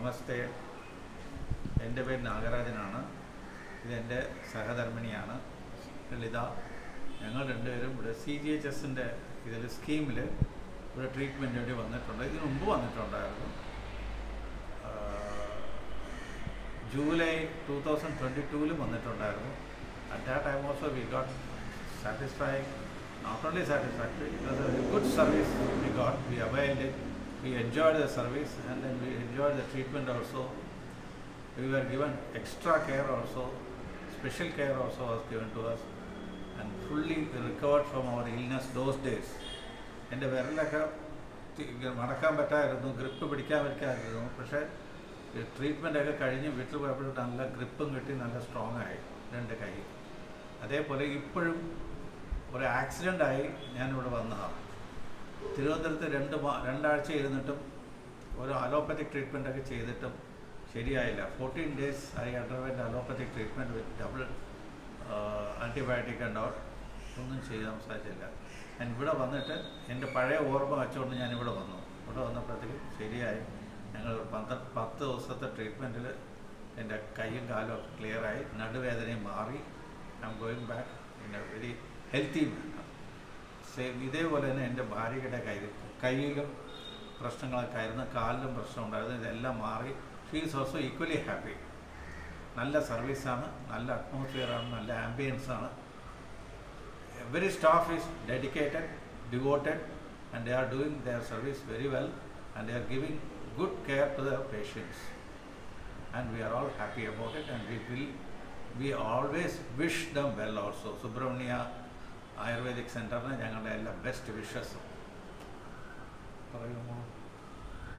നമസ്തേ എൻ്റെ പേര് നാഗരാജനാണ് ഇതെൻ്റെ സഹധർമ്മിണിയാണ് ലളിത ഞങ്ങൾ രണ്ടുപേരും ഇവിടെ സി ജി എച്ച് എസിൻ്റെ ഇതിൽ സ്കീമിൽ ഇവിടെ ട്രീറ്റ്മെൻറ്റ് വേണ്ടി വന്നിട്ടുണ്ട് ഇതിനു മുമ്പ് വന്നിട്ടുണ്ടായിരുന്നു ആ, ജൂലൈ ടൂ തൗസൻഡ് ട്വൻറ്റി ടൂവിലും വന്നിട്ടുണ്ടായിരുന്നു at that time also we got satisfy not only satisfactory it was a good service we got we availed it we enjoyed the service and then we enjoyed the treatment also we were given extra care also, special care also was given to us and fully recovered from our illness those days. എൻ്റെ വിരലൊക്കെ തി- ഇങ്ങനെ മടക്കാൻ പറ്റായിരുന്നു grip പിടിക്കാൻ പറ്റായിരുന്നു പക്ഷേ treatment ഒക്കെ കഴിഞ്ഞ് വീട്ടിൽ പോയപ്പോഴും നല്ല ഗ്രിപ്പും കിട്ടി നല്ല സ്ട്രോങ് ആയി രണ്ട് കൈ അതേപോലെ ഇപ്പോഴും ഒരു ആക്സിഡൻ്റ് ആയി ഞാനിവിടെ വന്നതാണ് തിരുവനന്തപുരത്ത് രണ്ട് മാ രണ്ടാഴ്ച ഇരുന്നിട്ടും ഒരു അലോപ്പത്തിക് ട്രീറ്റ്മെൻ്റ് ഒക്കെ ചെയ്തിട്ടും ശരിയായില്ല fourteen days I underwent allopathic treatment with double antibiotic and all ഒന്നും ചെയ്യാൻ സാധിച്ചില്ല ഞാൻ ഇവിടെ വന്നിട്ട് എൻ്റെ പഴയ ഓർമ്മ വെച്ചുകൊണ്ട് ഞാൻ ഇവിടെ വന്നു ഇവിടെ വന്നപ്പോഴത്തേക്കും ശരിയായി ഞങ്ങൾ പന്ത്ര പത്ത് ദിവസത്തെ ട്രീറ്റ്മെൻറ്റിൽ എൻ്റെ കൈയും കാലും ഒക്കെ ക്ലിയറായി നടുവേദനയും മാറി I'm going back in a very healthy same ഇതേപോലെ തന്നെ എൻ്റെ ഭാര്യയുടെ കയ്യിൽ കയ്യിലും പ്രശ്നങ്ങളൊക്കെ ആയിരുന്നു കാലിലും പ്രശ്നം ഉണ്ടായിരുന്നു ഇതെല്ലാം മാറി she is also equally happy നല്ല സർവീസാണ് നല്ല അറ്റ്മോസ്ഫിയറാണ് നല്ല ആംബിയൻസ് ആണ് every staff is dedicated devoted and they are doing their service very well and they are giving good care to the patients and we are all happy about it and we will we always wish them well also Subrahmanya Ayurvedic സെൻറ്ററിന് ഞങ്ങളുടെ എല്ലാ best വിഷസും പറയുമോ